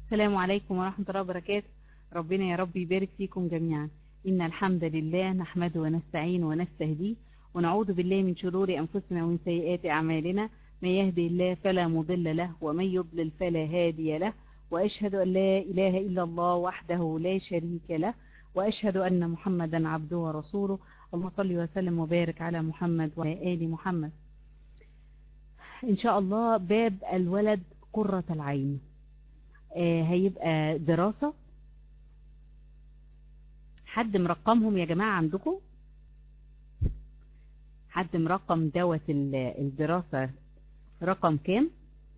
السلام عليكم ورحمة الله وبركاته ربنا يا رب يبارك فيكم جميعا إن الحمد لله نحمده ونستعين ونستهديه ونعوذ بالله من شرور أنفسنا ومن سيئات أعمالنا من يهدي الله فلا مضل له ومن يضلل فلا هادي له وأشهد أن لا إله إلا الله وحده لا شريك له وأشهد أن محمدا عبده ورسوله اللهم صل وسلم وبارك على محمد وعلى آل محمد إن شاء الله باب الولد قرة العين آه هيبقى دراسة حد مرقمهم يا جماعة عندكم حد مرقم دوت الدراسة رقم كام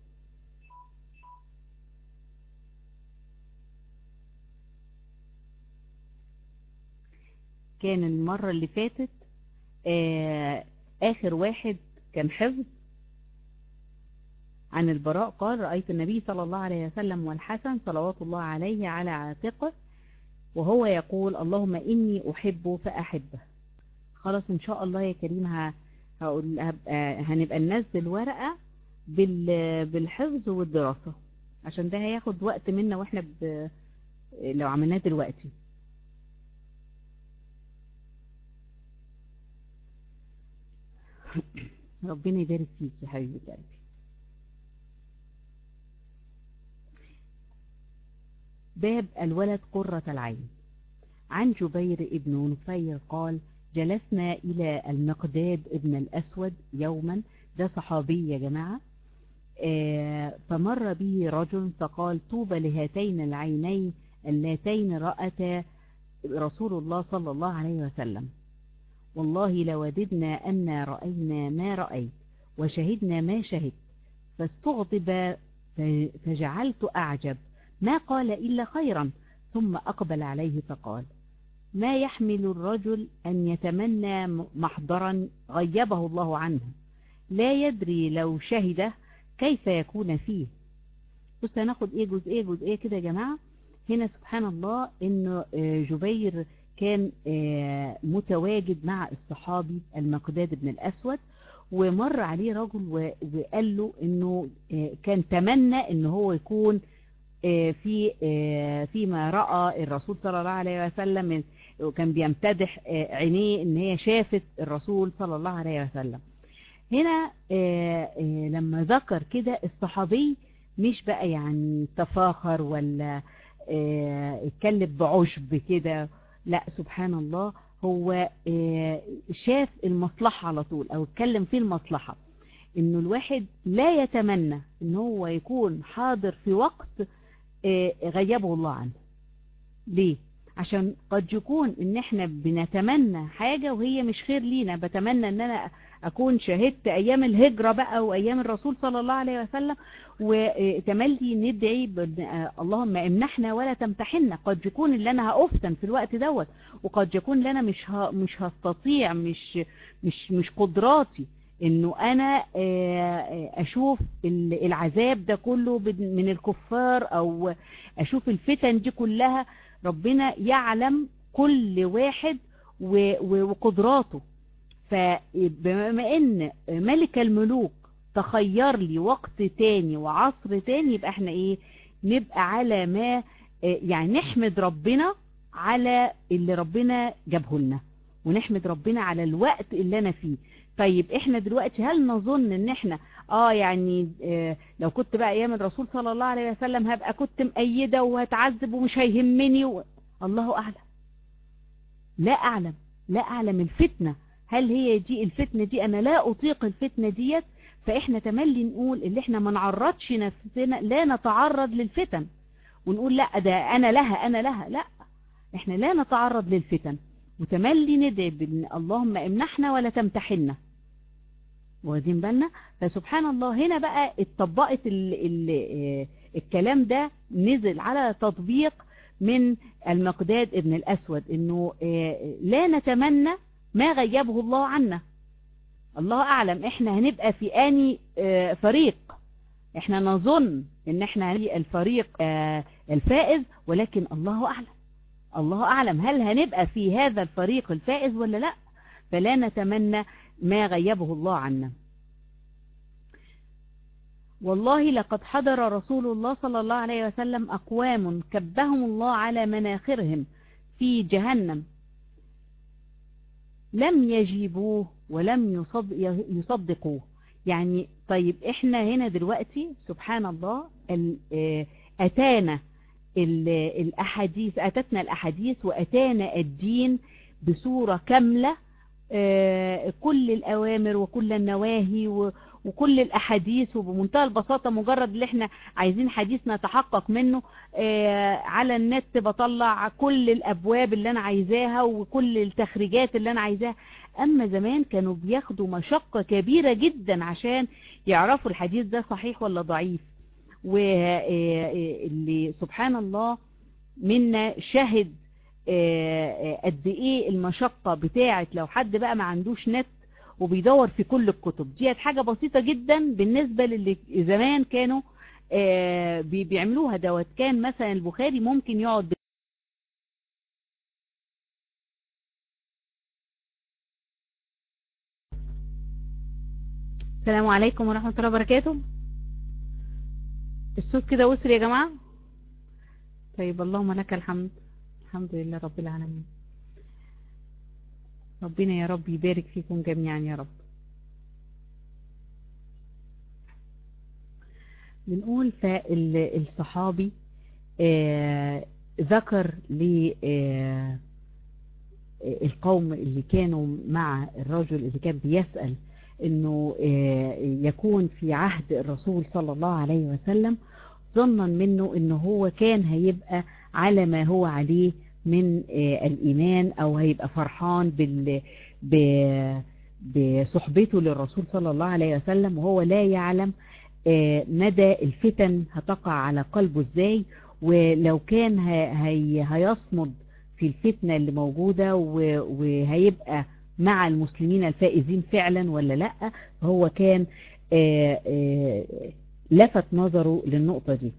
كان المرة اللي فاتت آه آخر واحد كان حفظ عن البراء قال رأيت النبي صلى الله عليه وسلم والحسن صلوات الله عليه على عاتقه وهو يقول اللهم إني أحبه فأحبه خلاص إن شاء الله يا كريم هقول هبقى هنبقى ننزل ورقة بالحفظ والدراسة عشان ده هياخد وقت منا واحنا ب... لو عملناه دلوقتي ربنا يبارك فيك يا حبيبي قلبي باب الولد قرة العين عن جبير ابن نفير قال جلسنا إلى المقداد ابن الأسود يوما ده صحابي يا جماعة آه فمر به رجل فقال طوبى لهاتين العينين اللاتين رأتا رسول الله صلى الله عليه وسلم والله لوددنا أن رأينا ما رأيت وشهدنا ما شهدت فاستغضب فجعلت أعجب ما قال إلا خيرا ثم أقبل عليه فقال ما يحمل الرجل أن يتمنى محضرا غيبه الله عنه لا يدري لو شهده كيف يكون فيه بص هناخد ايه جزئية جزئية كده يا جماعة هنا سبحان الله ان جبير كان متواجد مع الصحابي المقداد بن الأسود ومر عليه رجل وقال له انه كان تمنى ان هو يكون في فيما رأى الرسول صلى الله عليه وسلم وكان بيمتدح عينيه ان هي شافت الرسول صلى الله عليه وسلم هنا لما ذكر كده الصحابي مش بقى يعني تفاخر ولا اتكلم بعشب كده لا سبحان الله هو شاف المصلحة على طول او اتكلم في المصلحة انه الواحد لا يتمنى ان هو يكون حاضر في وقت غيبه الله عنه ليه عشان قد يكون ان احنا بنتمنى حاجة وهي مش خير لينا بتمنى ان انا اكون شهدت ايام الهجرة بقى وايام الرسول صلى الله عليه وسلم وتملي ندعي اللهم امنحنا ولا تمتحنا قد يكون اللي انا هافتن في الوقت دوت وقد يكون اللي انا مش ه... مش هستطيع مش مش مش قدراتي انه انا اشوف العذاب ده كله من الكفار او اشوف الفتن دي كلها ربنا يعلم كل واحد وقدراته فبما ان ملك الملوك تخير لي وقت تاني وعصر تاني يبقى احنا ايه نبقى على ما يعني نحمد ربنا على اللي ربنا جابه لنا ونحمد ربنا على الوقت اللي انا فيه طيب احنا دلوقتي هل نظن ان احنا اه يعني اه لو كنت بقى ايام الرسول صلى الله عليه وسلم هبقى كنت مأيدة وهتعذب ومش هيهمني و... الله اعلم لا اعلم لا اعلم الفتنة هل هي دي الفتنة دي انا لا اطيق الفتنة ديت فاحنا تملي نقول اللي احنا ما نعرضش نفسنا لا نتعرض للفتن ونقول لا ده انا لها انا لها لا احنا لا نتعرض للفتن وتملي ندعي بان اللهم امنحنا ولا تمتحنا واخدين بالنا فسبحان الله هنا بقى اتطبقت ال ال الكلام ده نزل على تطبيق من المقداد ابن الاسود انه لا نتمنى ما غيبه الله عنا الله اعلم احنا هنبقى في اني فريق احنا نظن ان احنا هنبقى الفريق الفائز ولكن الله اعلم الله أعلم هل هنبقى في هذا الفريق الفائز ولا لا فلا نتمنى ما غيبه الله عنا والله لقد حضر رسول الله صلى الله عليه وسلم أقوام كبهم الله على مناخرهم في جهنم لم يجيبوه ولم يصدقوه يعني طيب احنا هنا دلوقتي سبحان الله أتانا الأحاديث أتتنا الأحاديث وأتانا الدين بصورة كاملة كل الأوامر وكل النواهي وكل الأحاديث وبمنتهى البساطة مجرد اللي احنا عايزين حديث نتحقق منه على النت بطلع كل الأبواب اللي أنا عايزاها وكل التخريجات اللي أنا عايزاها أما زمان كانوا بياخدوا مشقة كبيرة جدا عشان يعرفوا الحديث ده صحيح ولا ضعيف واللي سبحان الله منا شهد قد ايه المشقة بتاعت لو حد بقى ما عندوش نت وبيدور في كل الكتب دي حاجة بسيطة جدا بالنسبة للي زمان كانوا بيعملوها دوت كان مثلا البخاري ممكن يقعد السلام عليكم ورحمة الله وبركاته الصوت كده وصل يا جماعة طيب اللهم لك الحمد الحمد لله رب العالمين ربنا يا رب يبارك فيكم جميعا يا رب بنقول فالصحابي آه ذكر للقوم اللي كانوا مع الرجل اللي كان بيسأل انه آه يكون في عهد الرسول صلى الله عليه وسلم ظنا منه انه هو كان هيبقى على ما هو عليه من آه الإيمان أو هيبقى فرحان بال بصحبته للرسول صلى الله عليه وسلم وهو لا يعلم آه مدى الفتن هتقع على قلبه ازاي ولو كان هي هيصمد في الفتنة اللي موجودة وهيبقى مع المسلمين الفائزين فعلا ولا لا هو كان لفت نظره للنقطة دي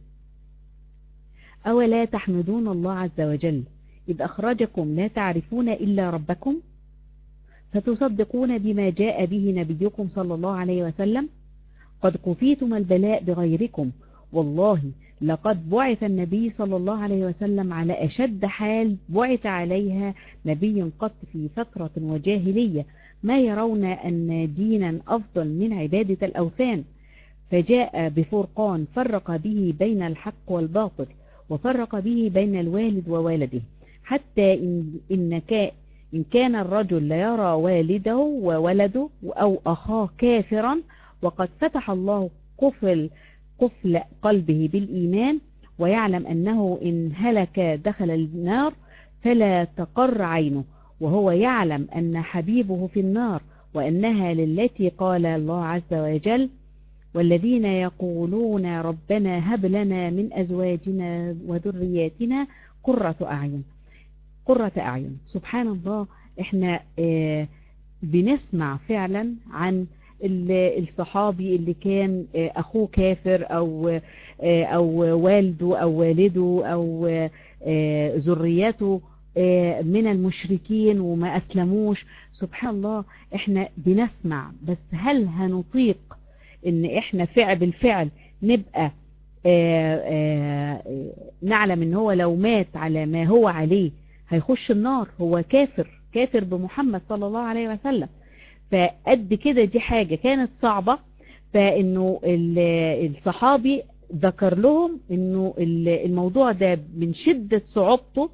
أولا تحمدون الله عز وجل إذ أخرجكم لا تعرفون إلا ربكم فتصدقون بما جاء به نبيكم صلى الله عليه وسلم قد كفيتم البلاء بغيركم والله لقد بعث النبي صلى الله عليه وسلم على أشد حال بعث عليها نبي قط في فترة وجاهلية ما يرون أن دينا أفضل من عبادة الأوثان فجاء بفرقان فرق به بين الحق والباطل وفرق به بين الوالد ووالده حتى إن, إن, إن كان الرجل ليرى والده وولده أو أخاه كافرا وقد فتح الله قفل قفل قلبه بالإيمان ويعلم أنه إن هلك دخل النار فلا تقر عينه وهو يعلم أن حبيبه في النار وأنها للتي قال الله عز وجل والذين يقولون ربنا هب لنا من أزواجنا وذرياتنا قرة أعين قرة أعين سبحان الله احنا اه بنسمع فعلا عن الصحابي اللي كان اه أخوه كافر أو, اه أو والده أو والده أو ذريته من المشركين وما أسلموش سبحان الله احنا بنسمع بس هل هنطيق ان احنا فعل بالفعل نبقى آآ آآ نعلم ان هو لو مات على ما هو عليه هيخش النار هو كافر كافر بمحمد صلى الله عليه وسلم فقد كده دي حاجة كانت صعبة فانه الصحابي ذكر لهم انه الموضوع ده من شدة صعوبته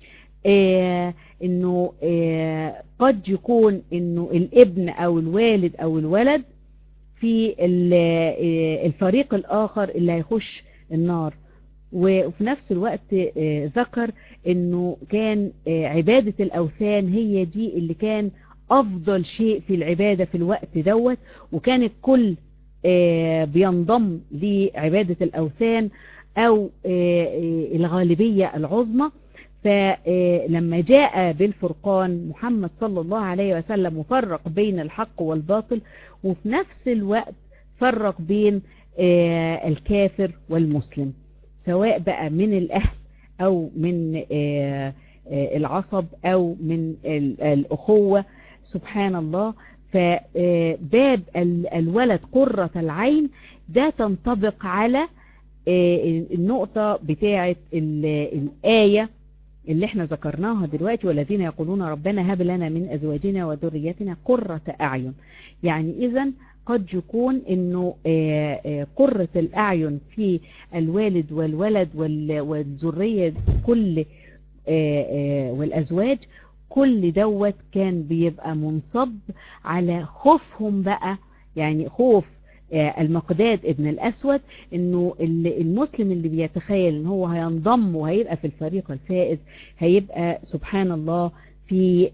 انه قد يكون انه الابن او الوالد او الولد في الفريق الآخر اللي هيخش النار وفي نفس الوقت ذكر انه كان عبادة الأوثان هي دي اللي كان أفضل شيء في العبادة في الوقت دوت وكان الكل بينضم لعبادة الأوثان أو الغالبية العظمى فلما جاء بالفرقان محمد صلى الله عليه وسلم وفرق بين الحق والباطل وفي نفس الوقت فرق بين الكافر والمسلم سواء بقى من الأهل أو من العصب أو من الأخوة سبحان الله فباب الولد قرة العين ده تنطبق على النقطة بتاعة الآية اللي احنا ذكرناها دلوقتي والذين يقولون ربنا هب لنا من أزواجنا وذريتنا قرة أعين يعني إذا قد يكون انه قرة الأعين في الوالد والولد والذرية كل والأزواج كل دوت كان بيبقى منصب على خوفهم بقى يعني خوف المقداد ابن الأسود انه المسلم اللي بيتخيل ان هو هينضم وهيبقى في الفريق الفائز هيبقى سبحان الله في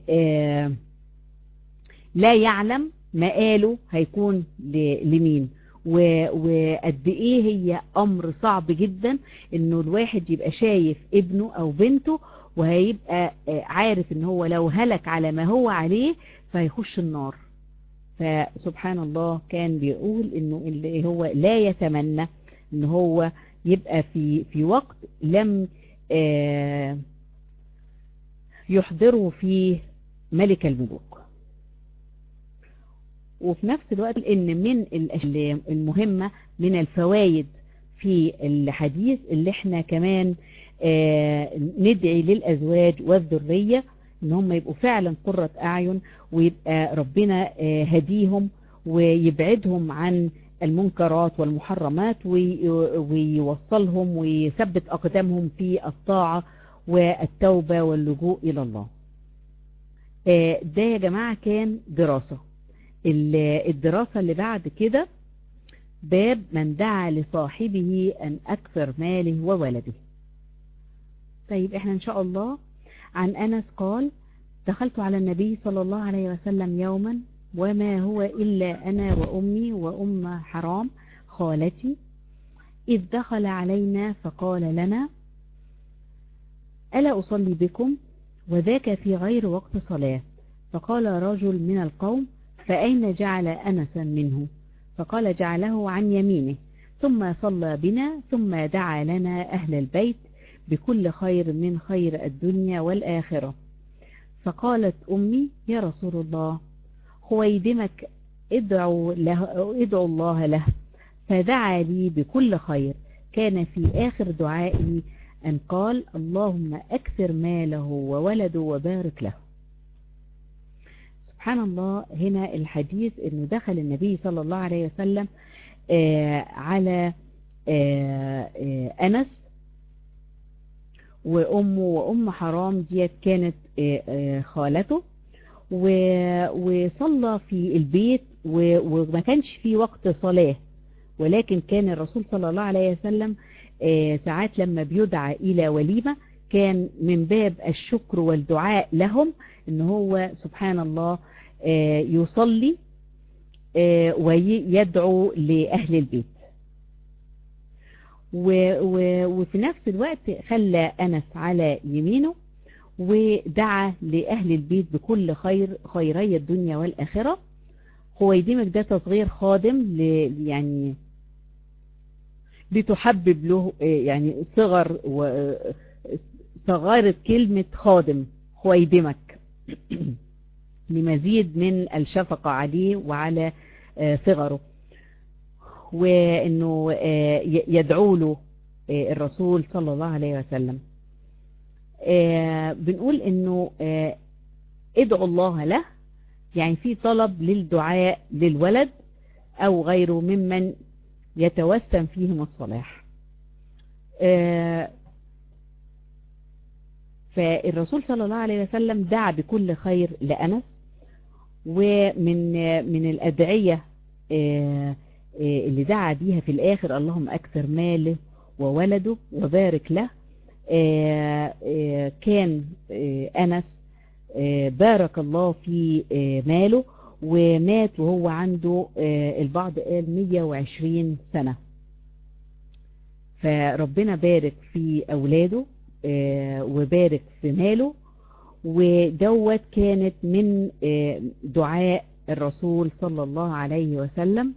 لا يعلم مقاله هيكون لمين وقد ايه هي امر صعب جدا انه الواحد يبقى شايف ابنه او بنته وهيبقى عارف ان هو لو هلك على ما هو عليه فهيخش النار فسبحان الله كان بيقول انه اللي هو لا يتمنى ان هو يبقى في في وقت لم يحضره فيه ملك الملوك وفي نفس الوقت ان من المهمة من الفوائد في الحديث اللي احنا كمان ندعي للأزواج والذرية ان هم يبقوا فعلا قرة اعين ويبقى ربنا هديهم ويبعدهم عن المنكرات والمحرمات ويوصلهم ويثبت اقدامهم في الطاعة والتوبة واللجوء الى الله ده يا جماعة كان دراسة الدراسة اللي بعد كده باب من دعا لصاحبه أن أكثر ماله وولده طيب احنا ان شاء الله عن أنس قال دخلت على النبي صلى الله عليه وسلم يوما وما هو إلا أنا وأمي وأم حرام خالتي إذ دخل علينا فقال لنا ألا أصلي بكم وذاك في غير وقت صلاة فقال رجل من القوم فأين جعل أنسا منه فقال جعله عن يمينه ثم صلى بنا ثم دعا لنا أهل البيت بكل خير من خير الدنيا والآخرة فقالت أمي يا رسول الله خويدمك ادعو, له ادعو الله له فدعا لي بكل خير كان في آخر دعائي أن قال اللهم أكثر ماله وولده وبارك له سبحان الله هنا الحديث انه دخل النبي صلى الله عليه وسلم آه على آه آه أنس وأمه وأم حرام ديت كانت خالته وصلى في البيت وما كانش في وقت صلاة ولكن كان الرسول صلى الله عليه وسلم ساعات لما بيدعى إلى وليمة كان من باب الشكر والدعاء لهم ان هو سبحان الله يصلي ويدعو لأهل البيت وفي نفس الوقت خلى أنس على يمينه ودعا لأهل البيت بكل خير خيري الدنيا والآخرة خويدمك ده تصغير خادم يعني بتحبب له يعني صغر صغارة كلمة خادم خويدمك لمزيد من الشفقة عليه وعلى صغره وانه يدعو له الرسول صلى الله عليه وسلم بنقول انه ادعو الله له يعني في طلب للدعاء للولد او غيره ممن يتوسم فيهم الصلاح فالرسول صلى الله عليه وسلم دعا بكل خير لأنس ومن من الأدعية اللي دعا بيها في الآخر اللهم أكثر ماله وولده وبارك له كان أنس بارك الله في ماله ومات وهو عنده البعض قال 120 سنة فربنا بارك في أولاده وبارك في ماله ودوت كانت من دعاء الرسول صلى الله عليه وسلم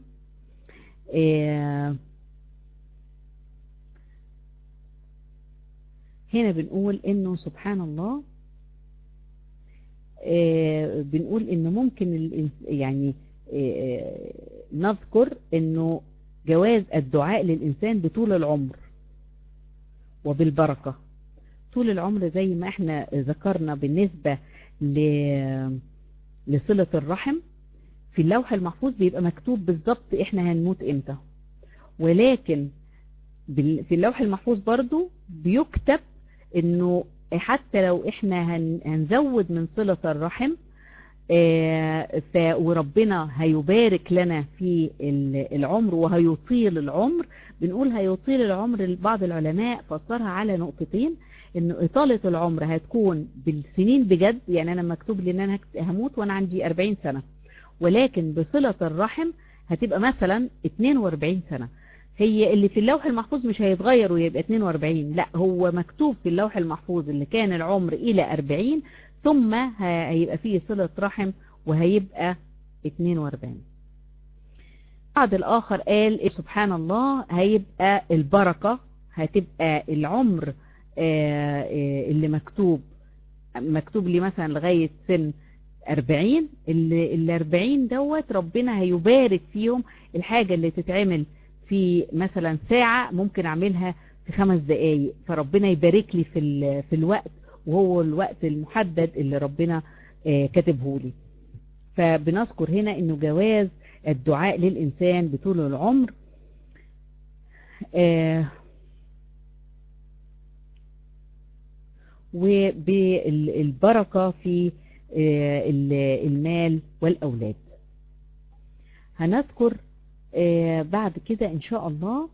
هنا بنقول انه سبحان الله آه، بنقول ان ممكن الإنس- يعني آه، نذكر انه جواز الدعاء للإنسان بطول العمر وبالبركة طول العمر زي ما احنا ذكرنا بالنسبة ل- لصلة الرحم في اللوح المحفوظ بيبقى مكتوب بالظبط احنا هنموت امتى ولكن بال- في اللوح المحفوظ برضو بيكتب انه حتى لو احنا هن- هنزود من صلة الرحم آه، ف وربنا هيبارك لنا في ال- العمر وهيطيل العمر بنقول هيطيل العمر بعض العلماء فسرها على نقطتين انه اطالة العمر هتكون بالسنين بجد يعني انا مكتوب لي ان انا هكت- هموت وانا عندي 40 سنة ولكن بصلة الرحم هتبقى مثلا 42 سنة هي اللي في اللوح المحفوظ مش هيتغير ويبقى 42 لا هو مكتوب في اللوح المحفوظ اللي كان العمر الى 40 ثم ه- هيبقى فيه صلة رحم وهيبقى 42 بعد الآخر قال إيه سبحان الله هيبقى البركة هتبقى العمر آه، آه، اللي مكتوب مكتوب لي مثلا لغاية سن 40 اللي ال 40 دوت ربنا هيبارك فيهم الحاجة اللي تتعمل في مثلا ساعة ممكن اعملها في خمس دقايق فربنا يبارك لي في ال- في الوقت وهو الوقت المحدد اللي ربنا آه، كاتبه لي فبنذكر هنا انه جواز الدعاء للإنسان بطول العمر آه، وبالبركة في آه، ال- المال والأولاد هنذكر آه، بعد كده إن شاء الله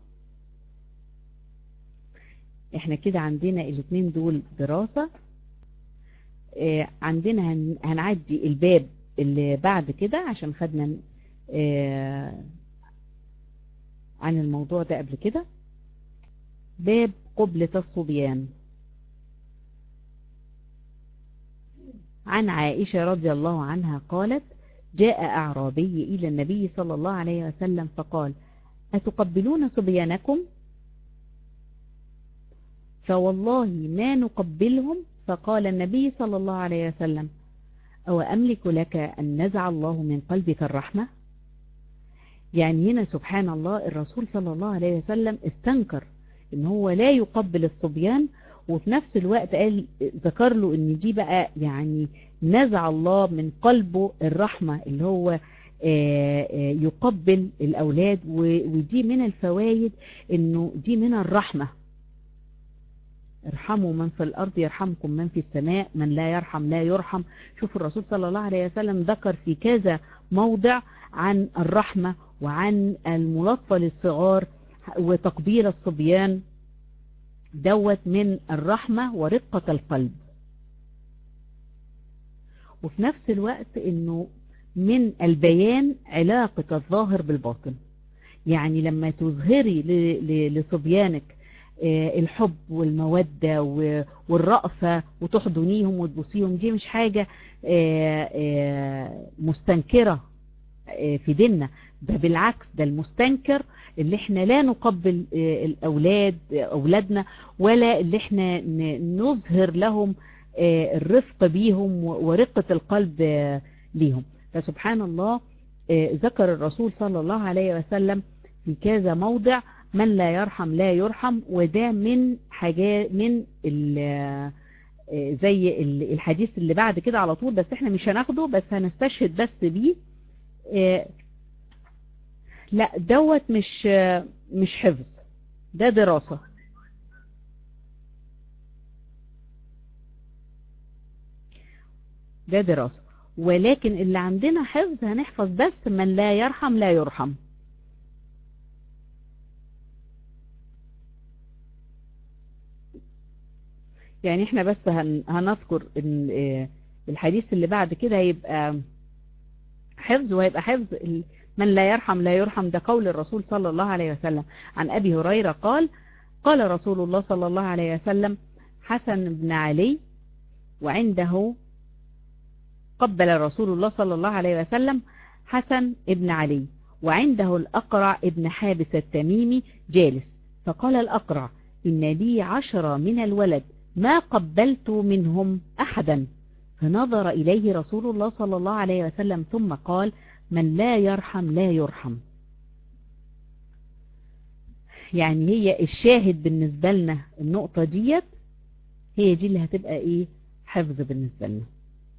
احنا كده عندنا الاثنين دول دراسة آه، عندنا هن- هنعدي الباب اللي بعد كده عشان خدنا آه، عن الموضوع ده قبل كده باب قبلة الصبيان عن عائشة رضي الله عنها قالت جاء أعرابي إلى النبي صلى الله عليه وسلم فقال أتقبلون صبيانكم فوالله ما نقبلهم فقال النبي صلى الله عليه وسلم أو أملك لك أن نزع الله من قلبك الرحمة يعني هنا سبحان الله الرسول صلى الله عليه وسلم استنكر ان هو لا يقبل الصبيان وفي نفس الوقت قال ذكر له ان دي بقى يعني نزع الله من قلبه الرحمة اللي هو آه، آه، يقبل الأولاد و- ودي من الفوائد انه دي من الرحمة ارحموا من في الأرض يرحمكم من في السماء من لا يرحم لا يرحم شوف الرسول صلى الله عليه وسلم ذكر في كذا موضع عن الرحمة وعن الملاطفة للصغار وتقبيل الصبيان دوت من الرحمة ورقة القلب وفي نفس الوقت انه من البيان علاقة الظاهر بالباطن يعني لما تظهري ل- ل- لصبيانك آه، الحب والمودة و- والرأفة وتحضنيهم وتبوسيهم دي مش حاجة آه، آه، مستنكرة آه، في ديننا ده بالعكس ده المستنكر اللي احنا لا نقبل آه، الأولاد آه، أولادنا ولا اللي احنا ن- نظهر لهم آه، الرفق بيهم و- ورقة القلب آه، ليهم فسبحان الله آه، ذكر الرسول صلى الله عليه وسلم في كذا موضع من لا يرحم لا يرحم وده من حاجات من ال- آه، زي ال- الحديث اللي بعد كده على طول بس احنا مش هناخده بس هنستشهد بس بيه آه، لا دوت مش آه، مش حفظ ده دراسة ده دراسة ولكن اللي عندنا حفظ هنحفظ بس من لا يرحم لا يرحم يعني احنا بس هن هنذكر ان آه، الحديث اللي بعد كده هيبقى حفظ وهيبقى حفظ ال- من لا يرحم لا يرحم ده قول الرسول صلى الله عليه وسلم عن أبي هريرة قال قال رسول الله صلى الله عليه وسلم حسن بن علي وعنده قبل رسول الله صلى الله عليه وسلم حسن ابن علي وعنده الأقرع ابن حابس التميمي جالس فقال الأقرع إن لي عشرة من الولد ما قبلت منهم أحدا فنظر إليه رسول الله صلى الله عليه وسلم ثم قال من لا يرحم لا يرحم يعني هي الشاهد بالنسبة لنا النقطة ديت هي دي اللي هتبقى ايه حفظ بالنسبة لنا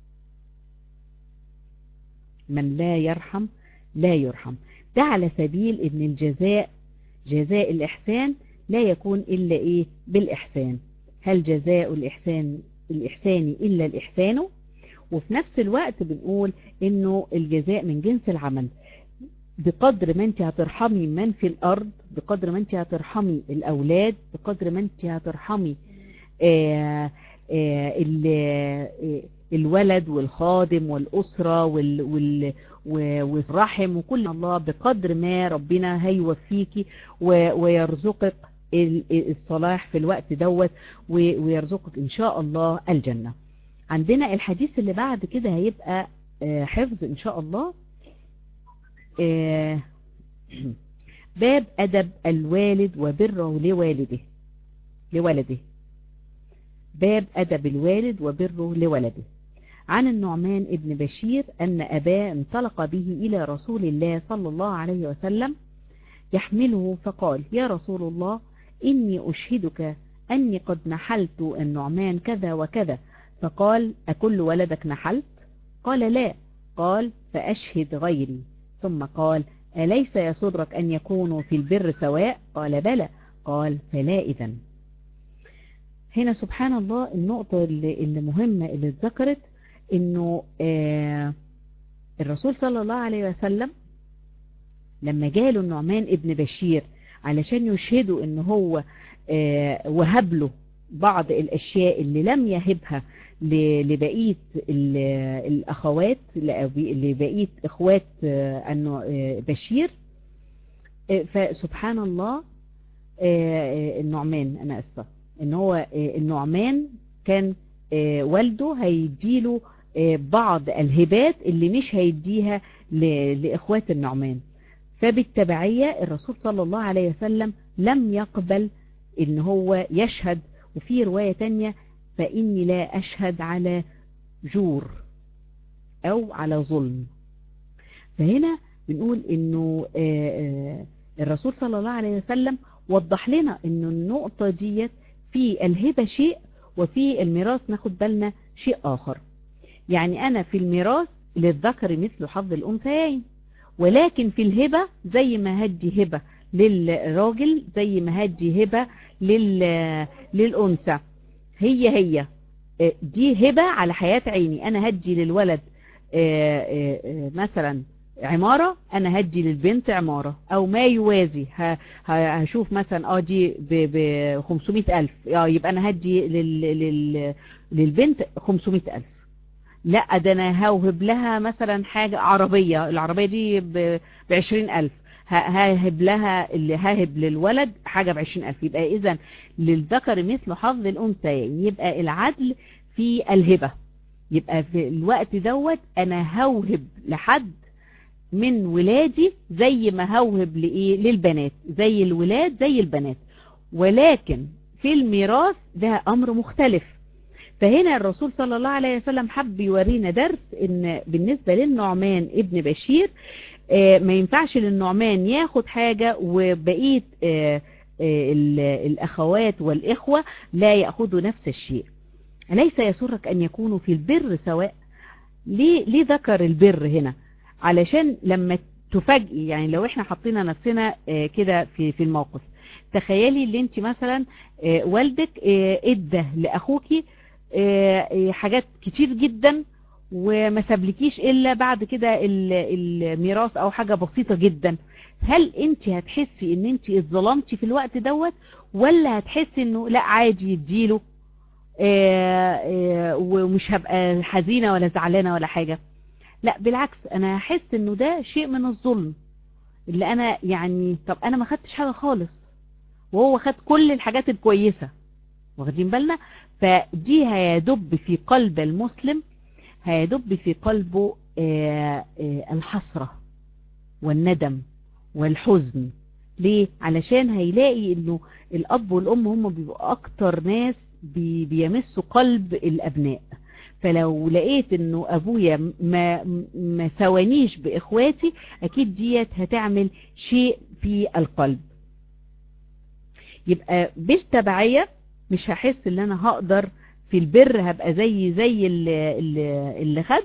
من لا يرحم لا يرحم ده على سبيل ان الجزاء جزاء الإحسان لا يكون إلا إيه بالإحسان هل جزاء الإحسان الإحسان إلا الإحسان وفي نفس الوقت بنقول إنه الجزاء من جنس العمل بقدر ما انت هترحمي من في الأرض بقدر ما انت هترحمي الأولاد بقدر ما انت هترحمي آآ آآ الولد والخادم والأسرة وال وال والرحم وكل الله بقدر ما ربنا هيوفيكي ويرزقك الصلاح في الوقت دوت ويرزقك إن شاء الله الجنة عندنا الحديث اللي بعد كده هيبقى حفظ إن شاء الله باب أدب الوالد وبره لوالده لولده باب أدب الوالد وبره لولده عن النعمان ابن بشير أن أباه انطلق به إلى رسول الله صلى الله عليه وسلم يحمله فقال يا رسول الله إني أشهدك أني قد نحلت النعمان كذا وكذا فقال أكل ولدك نحلت قال لا قال فأشهد غيري ثم قال أليس يسرك أن يكونوا في البر سواء قال بلى قال فلا إذن هنا سبحان الله النقطة اللي, اللي مهمة اللي اتذكرت انه آه الرسول صلى الله عليه وسلم لما جاله النعمان ابن بشير علشان يشهدوا ان هو آه وهب له بعض الاشياء اللي لم يهبها لبقية الاخوات لبقية اخوات آه بشير فسبحان الله النعمان انا اسفه ان هو النعمان كان والده هيديله بعض الهبات اللي مش هيديها لإخوات النعمان فبالتبعية الرسول صلى الله عليه وسلم لم يقبل ان هو يشهد وفي رواية تانية فإني لا أشهد على جور أو على ظلم فهنا بنقول انه الرسول صلى الله عليه وسلم وضح لنا انه النقطة ديت في الهبة شيء وفي الميراث ناخد بالنا شيء آخر يعني أنا في الميراث للذكر مثل حظ الأنثيين ولكن في الهبة زي ما هدي هبة للراجل زي ما هدي هبة لل... للأنثى هي هي دي هبة على حياة عيني أنا هدي للولد مثلا عمارة انا هدي للبنت عمارة او ما يوازي هشوف مثلا اه دي ب 500 الف اه يبقى انا هدي لل لل للبنت 500 الف لا ده انا هوهب لها مثلا حاجة عربية العربية دي ب 20 الف ههب لها اللي ههب للولد حاجة ب 20 الف يبقى اذا للذكر مثل حظ الانثيين يبقى العدل في الهبة يبقى في الوقت دوت انا هوهب لحد من ولادي زي ما هوهب لإيه للبنات زي الولاد زي البنات ولكن في الميراث ده أمر مختلف فهنا الرسول صلى الله عليه وسلم حب يورينا درس ان بالنسبة للنعمان ابن بشير ما ينفعش للنعمان ياخد حاجة وبقية الأخوات والإخوة لا يأخذوا نفس الشيء أليس يسرك أن يكونوا في البر سواء ليه, ليه ذكر البر هنا علشان لما تفاجئي يعني لو احنا حطينا نفسنا كده في في الموقف تخيلي اللي انت مثلا والدك ادى لاخوكي حاجات كتير جدا وما سابلكيش الا بعد كده الميراث او حاجة بسيطة جدا هل انت هتحسي ان انت اتظلمتي في الوقت دوت ولا هتحسي انه لا عادي يديله ومش هبقى حزينة ولا زعلانة ولا حاجة لا بالعكس انا هحس انه ده شيء من الظلم اللي انا يعني طب انا ما خدتش حاجة خالص وهو خد كل الحاجات الكويسة واخدين بالنا فدي هيدب في قلب المسلم هيدب في قلبه آآ آآ الحسرة والندم والحزن ليه علشان هيلاقي انه الاب والام هم بيبقوا اكتر ناس بي بيمسوا قلب الابناء فلو لقيت انه ابويا ما, ما سوانيش باخواتي اكيد ديت هتعمل شيء في القلب يبقى بالتبعية مش هحس ان انا هقدر في البر هبقى زي زي اللي, اللي خد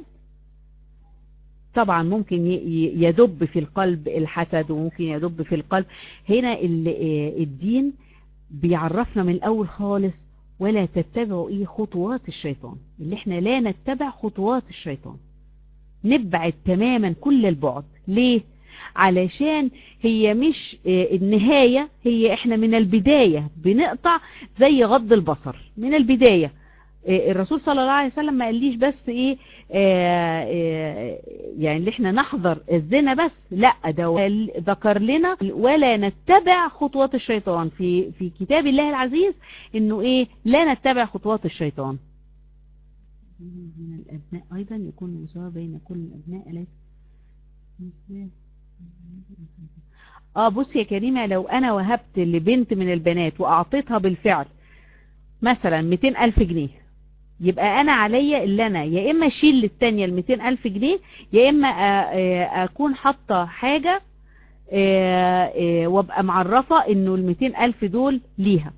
طبعا ممكن يدب في القلب الحسد وممكن يدب في القلب هنا الدين بيعرفنا من الاول خالص ولا تتبعوا ايه خطوات الشيطان اللي احنا لا نتبع خطوات الشيطان نبعد تماما كل البعد ليه علشان هي مش النهاية هي احنا من البداية بنقطع زي غض البصر من البداية الرسول صلى الله عليه وسلم ما قاليش بس ايه آآ آآ يعني اللي احنا نحضر الزنا بس لا ده ذكر لنا ولا نتبع خطوات الشيطان في في كتاب الله العزيز انه ايه لا نتبع خطوات الشيطان من الابناء ايضا يكون مساواة بين كل الابناء ليس اه بصي يا كريمة لو انا وهبت لبنت من البنات واعطيتها بالفعل مثلا 200 الف جنيه يبقى انا عليا اللي انا يا اما اشيل للتانية ال 200 الف جنيه يا اما اكون حاطة حاجة وابقى معرفة انه ال 200 الف دول ليها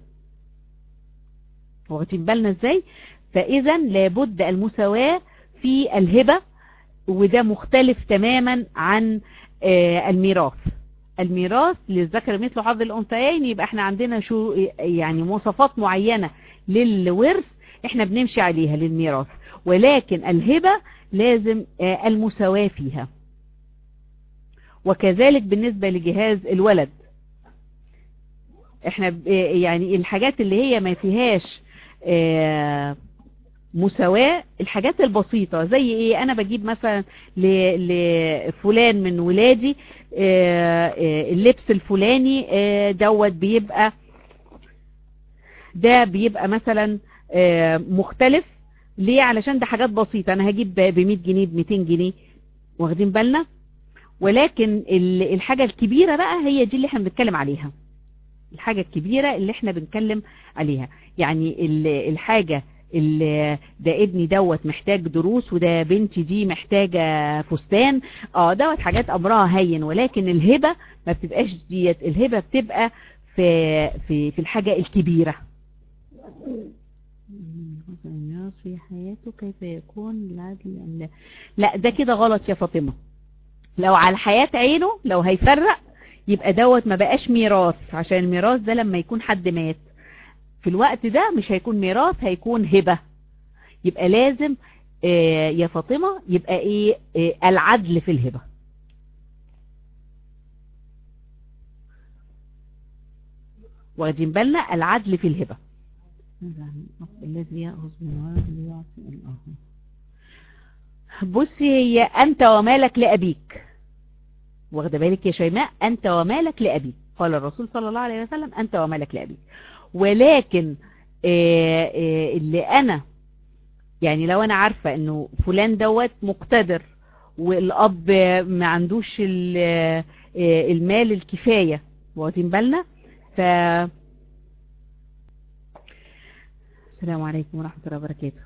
واخدين بالنا ازاي فاذا لابد المساواة في الهبة وده مختلف تماما عن الميراث الميراث للذكر مثل حظ الانثيين يبقى احنا عندنا شو يعني مواصفات معينة للورث احنا بنمشي عليها للميراث ولكن الهبة لازم المساواة فيها وكذلك بالنسبة لجهاز الولد احنا يعني الحاجات اللي هي ما فيهاش مساواة الحاجات البسيطة زي ايه انا بجيب مثلا لفلان من ولادي اللبس الفلاني دوت بيبقى ده بيبقى مثلا مختلف ليه علشان ده حاجات بسيطة انا هجيب ب 100 جنيه ب 200 جنيه واخدين بالنا ولكن الحاجة الكبيرة بقى هي دي اللي احنا بنتكلم عليها الحاجة الكبيرة اللي احنا بنتكلم عليها يعني الحاجة اللي ده ابني دوت محتاج دروس وده بنتي دي محتاجة فستان اه دوت حاجات امرها هين ولكن الهبة ما بتبقاش ديت الهبة بتبقى في في في الحاجة الكبيرة في حياته كيف يكون العدل أم لا لا ده كده غلط يا فاطمة لو على حياة عينه لو هيفرق يبقى دوت ما بقاش ميراث عشان الميراث ده لما يكون حد مات في الوقت ده مش هيكون ميراث هيكون هبة يبقى لازم آه يا فاطمة يبقى ايه آه العدل في الهبة واخدين بالنا العدل في الهبة الذي يأخذ من ورد ليعطي الآخر بصي هي أنت ومالك لأبيك واخده بالك يا شيماء أنت ومالك لأبيك قال الرسول صلى الله عليه وسلم أنت ومالك لأبيك ولكن آآ آآ اللي أنا يعني لو أنا عارفة أنه فلان دوت مقتدر والأب ما عندوش المال الكفاية واخدين بالنا ف السلام عليكم ورحمة الله وبركاته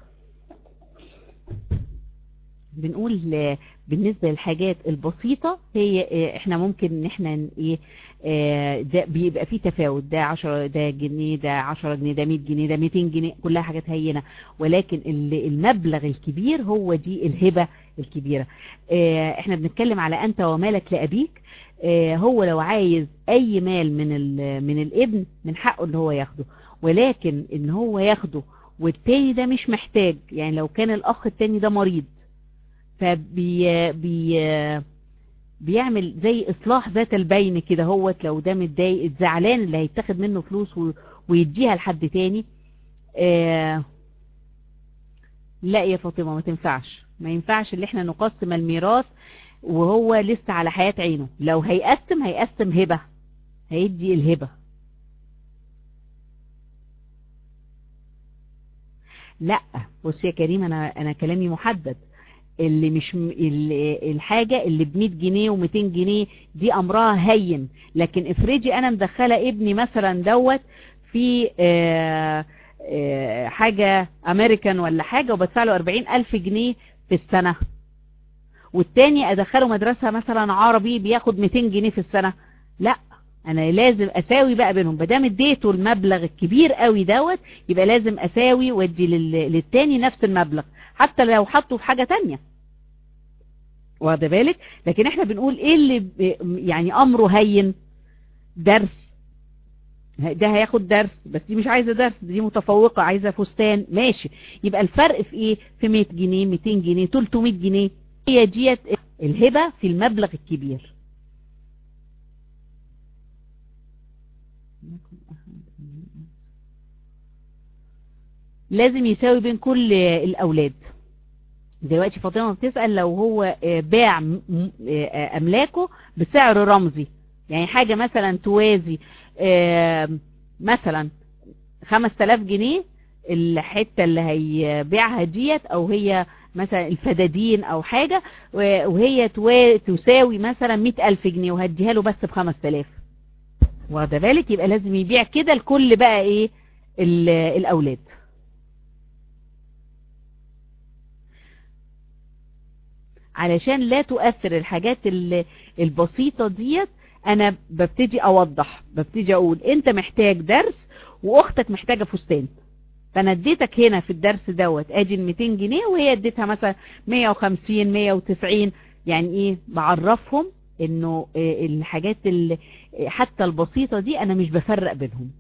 بنقول بالنسبة للحاجات البسيطة هي احنا ممكن ان احنا ايه ده بيبقى فيه تفاوت ده 10 ده جنيه ده 10 جنيه ده 100 جنيه ده 200 جنيه كلها حاجات هينة ولكن المبلغ الكبير هو دي الهبة الكبيرة احنا بنتكلم على انت ومالك لأبيك هو لو عايز اي مال من من الابن من حقه ان هو ياخده ولكن ان هو ياخده والتاني ده مش محتاج يعني لو كان الاخ التاني ده مريض فبي بي بيعمل زي اصلاح ذات البين كده هوت لو ده متضايق الزعلان اللي هيتاخد منه فلوس ويديها لحد تاني آه لا يا فاطمة ما تنفعش ما ينفعش اللي احنا نقسم الميراث وهو لسه على حياة عينه لو هيقسم هيقسم هبة هيدي الهبة لا بص يا كريم انا انا كلامي محدد اللي مش اللي الحاجة اللي ب 100 جنيه و200 جنيه دي امرها هين لكن افرضي انا مدخله ابني مثلا دوت في آآ حاجة امريكان ولا حاجة وبدفع له 40 الف جنيه في السنة والتاني ادخله مدرسة مثلا عربي بياخد 200 جنيه في السنة لا انا لازم اساوي بقى بينهم بدام اديته المبلغ الكبير قوي دوت يبقى لازم اساوي وادي للتاني نفس المبلغ حتى لو حطه في حاجة تانية واخد بالك لكن احنا بنقول ايه اللي يعني امره هين درس ده هياخد درس بس دي مش عايزة درس دي متفوقة عايزة فستان ماشي يبقى الفرق في ايه في 100 جنيه 200 جنيه 300 جنيه هي ديت الهبة في المبلغ الكبير لازم يساوي بين كل الأولاد دلوقتي فاطمة بتسأل لو هو باع أملاكه بسعر رمزي يعني حاجة مثلا توازي مثلا 5000 جنيه الحتة اللي هيبيعها ديت او هي مثلا الفدادين او حاجة وهي تساوي مثلا 100000 جنيه وهديها له بس ب 5000 واخده بالك يبقى لازم يبيع كده لكل بقى ايه الاولاد علشان لا تؤثر الحاجات البسيطة ديت انا ببتدي اوضح ببتدي اقول انت محتاج درس واختك محتاجة فستان فانا اديتك هنا في الدرس دوت ادي ال 200 جنيه وهي اديتها مثلا 150 190 يعني ايه بعرفهم انه الحاجات اللي حتى البسيطة دي انا مش بفرق بينهم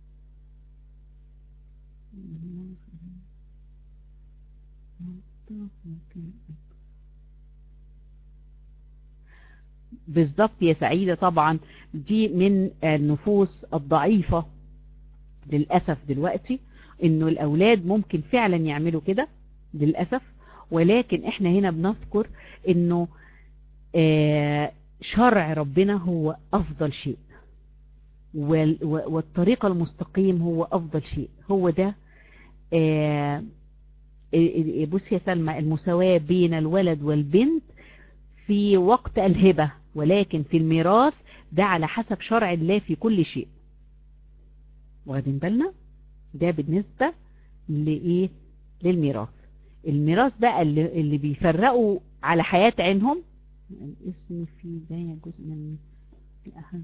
بالضبط يا سعيدة طبعا دي من النفوس الضعيفة للأسف دلوقتي انه الاولاد ممكن فعلا يعملوا كده للأسف ولكن احنا هنا بنذكر انه آه شرع ربنا هو افضل شيء والطريق المستقيم هو افضل شيء هو ده آه بص يا سلمى المساواة بين الولد والبنت في وقت الهبة ولكن في الميراث ده على حسب شرع الله في كل شيء واخدين بالنا ده بالنسبة لإيه للميراث الميراث بقى اللي, اللي بيفرقوا على حياة عينهم الاسم في بداية جزء من أحد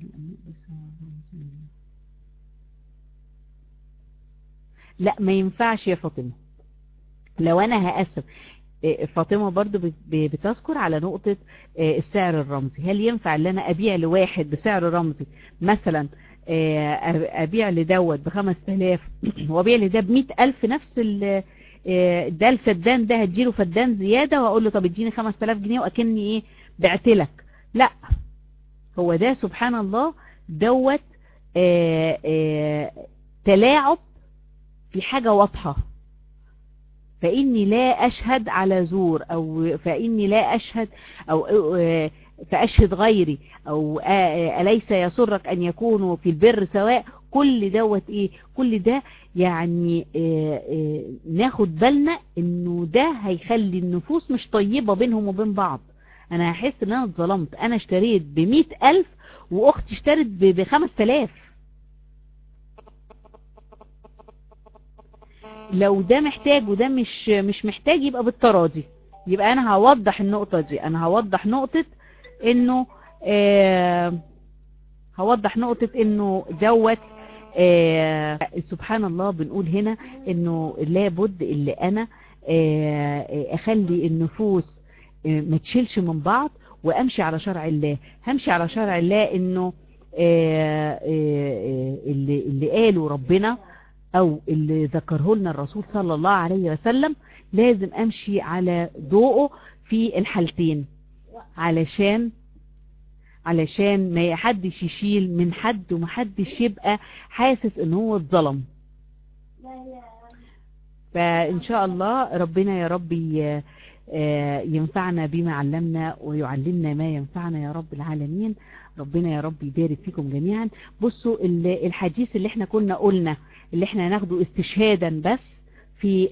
لا ما ينفعش يا فاطمة لو أنا هقسم فاطمة برضو بتذكر على نقطة السعر الرمزي هل ينفع ان انا ابيع لواحد بسعر رمزي مثلا ابيع لدوت بخمس تلاف وابيع لده بمئة الف نفس ده الفدان ده هديله فدان زيادة واقول له طب اديني خمس تلاف جنيه واكني ايه بعتلك لا هو ده سبحان الله دوت تلاعب في حاجة واضحة فإني لا أشهد على زور أو فإني لا أشهد أو فأشهد غيري أو أليس يسرك أن يكونوا في البر سواء كل دوت إيه كل ده يعني ناخد بالنا إنه ده هيخلي النفوس مش طيبة بينهم وبين بعض أنا هحس إن أنا اتظلمت أنا اشتريت بمئة ألف وأختي اشترت بخمس تلاف لو ده محتاج وده مش مش محتاج يبقى بالتراضي يبقى انا هوضح النقطة دي انا هوضح نقطة انه آه هوضح نقطة انه دوت آه سبحان الله بنقول هنا انه لابد اللي انا آه اخلي النفوس آه ما تشيلش من بعض وامشي على شرع الله همشي على شرع الله انه آه آه اللي, اللي قاله ربنا او اللي ذكره لنا الرسول صلى الله عليه وسلم لازم امشي على ضوءه في الحالتين علشان علشان ما حدش يشيل من حد ومحدش يبقى حاسس ان هو اتظلم فان شاء الله ربنا يا رب ينفعنا بما علمنا ويعلمنا ما ينفعنا يا رب العالمين ربنا يا رب يبارك فيكم جميعا بصوا الحديث اللي احنا كنا قلنا اللي احنا ناخده استشهادا بس في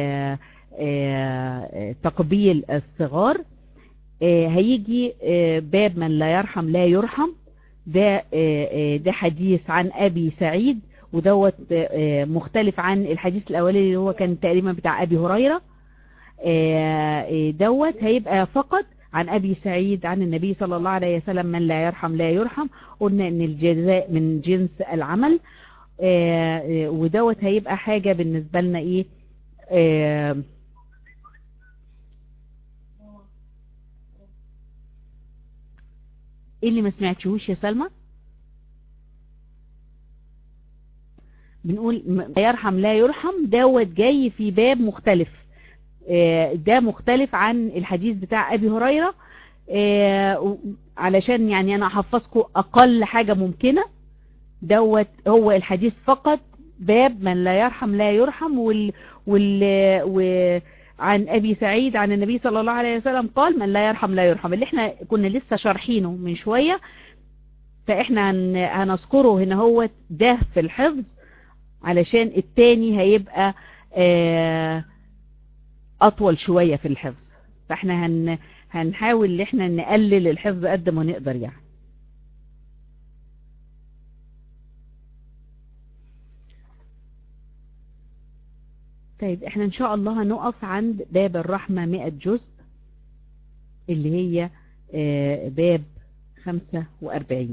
تقبيل الصغار هيجي باب من لا يرحم لا يرحم ده ده حديث عن أبي سعيد ودوت آه، مختلف عن الحديث الاولاني اللي هو كان تقريبا بتاع ابي هريرة آه، آه، دوت هيبقى فقط عن ابي سعيد عن النبي صلى الله عليه وسلم من لا يرحم لا يرحم قلنا ان الجزاء من جنس العمل آه، آه، ودوت هيبقى حاجة بالنسبة لنا ايه آه، ايه اللي ما سمعتشوش يا سلمى بنقول م- لا يرحم لا يرحم دوت جاي في باب مختلف آه، ده مختلف عن الحديث بتاع ابي هريرة آه، و- علشان يعني انا احفظكم اقل حاجة ممكنة دوت هو الحديث فقط باب من لا يرحم لا يرحم وال وال و عن ابي سعيد عن النبي صلى الله عليه وسلم قال من لا يرحم لا يرحم اللي احنا كنا لسه شارحينه من شوية فاحنا هن هنذكره هنا هو ده في الحفظ علشان التاني هيبقى آه، اطول شوية في الحفظ فاحنا هن هنحاول ان احنا نقلل الحفظ قد ما نقدر يعني طيب احنا ان شاء الله هنقف عند باب الرحمة 100 جزء اللي هي آه، باب 45